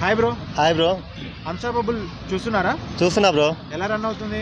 Hi bro hi bro unstoppable చూస్తున్నారా చూస్తున్నా bro ఎలా రన్ అవుతుంది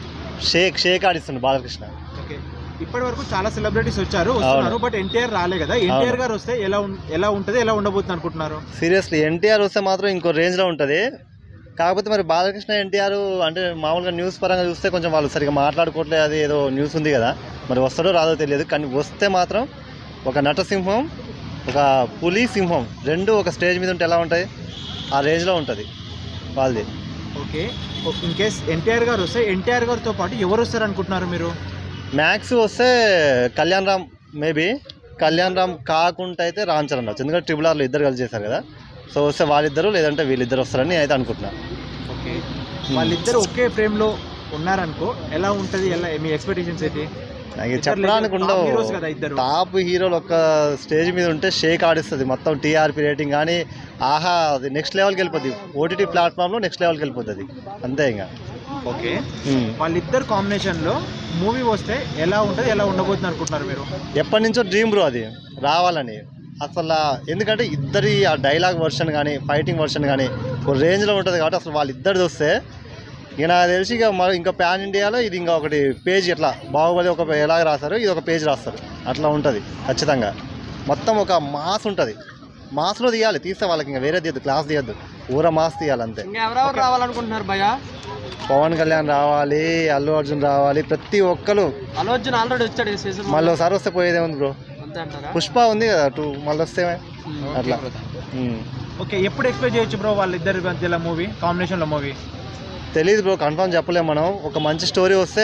షేక్ షేక్ ఆడిస్తుంది బాలకృష్ణ ఓకే ఇప్పటి వరకు చాలా సెలబ్రిటీస్ వచ్చారు వస్తున్నారు బట్ ఎన్టీఆర్ రాలే కదా ఎన్టీఆర్ గారు వస్తే ఎలా ఉం- ఎలా ఉంటది ఎలా ఉండబోతుంది అనుకుంటున్నారు సీరియస్లీ ఎన్టీఆర్ వస్తే మాత్రం ఇంకో రేంజ్లో ఉంటుంది కాకపోతే మరి బాలకృష్ణ ఎన్టీఆర్ అంటే మామూలుగా న్యూస్ పరంగా చూస్తే కొంచెం వాళ్ళు సరిగా మాట్లాడుకోవట్లేదు అది ఏదో న్యూస్ ఉంది కదా మరి వస్తాడో రాదో తెలియదు కానీ వస్తే మాత్రం ఒక నటసింహం ఒక పులి సింహం రెండు ఒక స్టేజ్ మీద ఉంటే ఎలా ఉంటాయి ఆ రేంజ్లో ఉంటుంది వాళ్ళది ఓకే ఇన్ కేస్ ఎన్టీఆర్ గారు వస్తే ఎన్టీఆర్ గారితో పాటు ఎవరు వస్తారు అనుకుంటున్నారు మీరు మ్యాక్స్ వస్తే కళ్యాణ్ రామ్ మేబీ కళ్యాణ్ రామ్ కాకుండా అయితే రామ్ చరణ్ వచ్చు ఎందుకంటే ట్రిపుల్ ఆర్లో ఇద్దరు కలిసి చేశారు కదా సో వస్తే వాళ్ళిద్దరు లేదంటే వీళ్ళిద్దరు వస్తారని అయితే అనుకుంటున్నా ఓకే వాళ్ళిద్దరు ఒకే ఫ్రేమ్ లో ఉన్నారనుకో ఎలా ఉంటది ఎలా మీ ఎక్స్పెక్టేషన్స్ ఏంటి నాకు ఇద్దరు చెప్పడానికి top ఉండవు heroes కదా ఇద్దరు. టాప్ హీరోలు ఒక స్టేజ్ మీద ఉంటే షేక్ ఆడిస్తుంది మొత్తం టీఆర్పీ రేటింగ్ కానీ ఆహా అది నెక్స్ట్ లెవెల్కి వెళ్ళిపోద్ది ఓటీటీ ప్లాట్ఫామ్లో నెక్స్ట్ లెవెల్కి వెళ్ళిపోతుంది అది అంతే ఇంకా ఓకే ఉమ్. వాళ్ళిద్దరు కాంబినేషన్ లో మూవీ వస్తే ఎలా ఉంటది ఎలా ఉండబోతుంది అనుకుంటున్నారు మీరు ఎప్పటి నుంచో డ్రీమ్ బ్రో అది రావాలని అసలు ఆ- ఎందుకంటే ఇద్దరి ఆ డైలాగ్ వర్షన్ కానీ ఫైటింగ్ వర్షన్ కానీ ఒక రేంజ్లో ఉంటుంది కాబట్టి అసలు వాళ్ళిద్దరిది వస్తే ఇక నాకు తెలిసి ఇక మరి ఇంకా ప్యాన్ ఇండియాలో ఇది ఇంకా ఒకటి పేజ్ ఇట్లా బాహుబలి ఒక ఎలాగ రాస్తారు ఇది ఒక పేజ్ రాస్తారు అట్లా ఉంటుంది ఖచ్చితంగా మొత్తం ఒక మాస్ ఉంటుంది మాస్లో తీయాలి తీస్తే వాళ్ళకి ఇంకా వేరే తీయద్దు క్లాస్ తీయద్దు ఊర మాస్ తీయాలి అంతే ఇంకా ఎవరెవరు రావాలనుకుంటున్నారు భయ పవన్ కళ్యాణ్ రావాలి అల్లు అర్జున్ రావాలి ప్రతి ఒక్కరు అల్లు అర్జున్ ఆల్రెడీ వచ్చాడు ఈ సీజన్ మళ్ళీ ఒకసారి వస్తే పోయేదే ఉంది బ్రో అంతే అంటారా పుష్ప ఉంది కదా టూ మళ్ళీ వస్తే అట్లా ఉమ్. ఓకే ఎప్పుడు ఎక్స్పెక్ట్ చేయొచ్చు బ్రో వాళ్ళిద్దరి మధ్యలో మూవీ కాంబినేషన్ లో మూవీ తెలీదు బ్రో కన్ఫర్మ్ చెప్పలేము మనం ఒక మంచి స్టోరీ వస్తే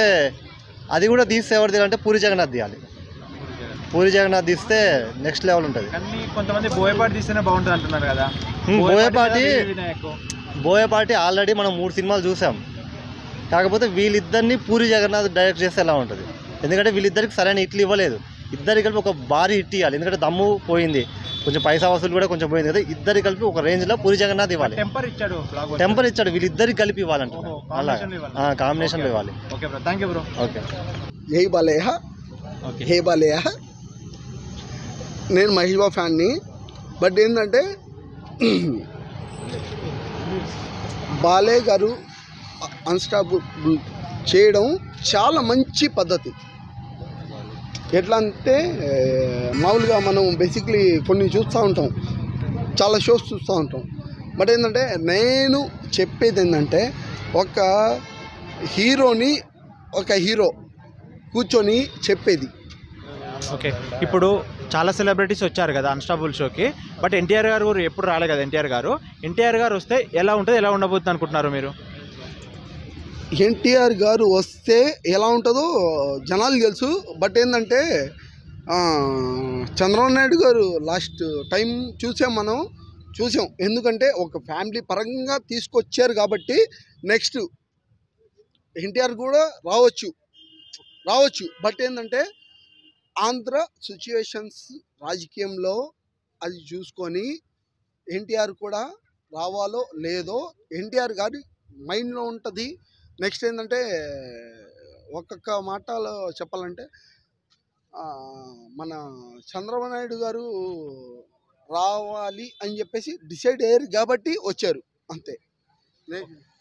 అది కూడా తీస్తే ఎవరు తీయాలంటే పూరి జగన్నాథ్ తీయాలి పూరి జగన్నాథ్ తీస్తే నెక్స్ట్ లెవెల్ ఉంటుంది కానీ కొంతమంది బోయపాటి తీస్తేనే బాగుంటుంది అంటున్నారు కదా హ్మ్, బోయపాటి లేదా వి వినాయక్ బోయపాటి ఆల్రెడీ మనం మూడు సినిమాలు చూసాం కాకపోతే వీళ్ళిద్దరిని పూరి జగన్నాథ్ డైరెక్ట్ చేస్తే ఎలా ఉంటుంది ఎందుకంటే వీళ్ళిద్దరికి సరైన హిట్లు ఇవ్వలేదు ఇద్దరికి కలిపి ఒక భారీ హిట్ ఇవ్వాలి ఎందుకంటే దమ్ము పోయింది కొంచెం పైసా వసూలు కూడా కొంచెం పోయింది కదా ఇద్దరు కలిపి ఒక రేంజ్లో పూరి జగన్నాథ్ ఇవ్వాలి టెంపర్ ఇచ్చాడు బ్లాగ్ టెంపర్ ఇచ్చాడు వీళ్ళిద్దరికి కలిపి ఇవ్వాలంట ఓహో, అలా combination లో ఇవ్వాలి. కాంబినేషన్లో ఇవ్వాలి okay bro thank you bro okay జై బాలయ్య ఓకే హే బాలయ్య నేను మహేష్ బాబు ఫ్యాన్ని బట్ ఏంటంటే బాలయ్య గారు అన్స్టాపుల్ చేయడం చాలా మంచి పద్ధతి ఎట్లా అంటే ఏ, మామూలుగా మనం బేసిక్లీ కొన్ని చూస్తూ ఉంటాం చాలా షోస్ చూస్తూ ఉంటాం బట్ ఏంటంటే నేను చెప్పేది ఏంటంటే ఒక హీరోని ఒక హీరో కూర్చొని చెప్పేది ఓకే ఇప్పుడు చాలా సెలబ్రిటీస్ వచ్చారు కదా అన్స్టాబుల్ షోకి బట్ ఎన్టీఆర్ గారు ఊరు ఎప్పుడు రాలే కదా ఎన్టీఆర్ గారు ఎన్టీఆర్ గారు వస్తే ఎలా ఉంటుంది ఎలా ఉండబోతుంది అనుకుంటున్నారు మీరు ఎన్టీఆర్ గారు వస్తే ఎలా ఉంటుందో జనాలు తెలుసు బట్ ఏంటంటే ఆ, చంద్రబాబు నాయుడు గారు లాస్ట్ టైం చూసాం మనం చూసాం ఎందుకంటే ఒక ఫ్యామిలీ పరంగా తీసుకొచ్చారు కాబట్టి నెక్స్ట్ ఎన్టీఆర్ కూడా రావచ్చు రావచ్చు బట్ ఏంటంటే ఆంధ్ర సిచ్యువేషన్స్ రాజకీయంలో అది చూసుకొని ఎన్టీఆర్ కూడా రావాలో లేదో ఎన్టీఆర్ గారి మైండ్లో ఉంటుంది నెక్స్ట్ ఏంటంటే ఒక్కొక్క మాటలో చెప్పాలంటే ఆ, మన చంద్రబాబు నాయుడు గారు రావాలి అని చెప్పేసి డిసైడ్ అయ్యారు కాబట్టి వచ్చారు అంతే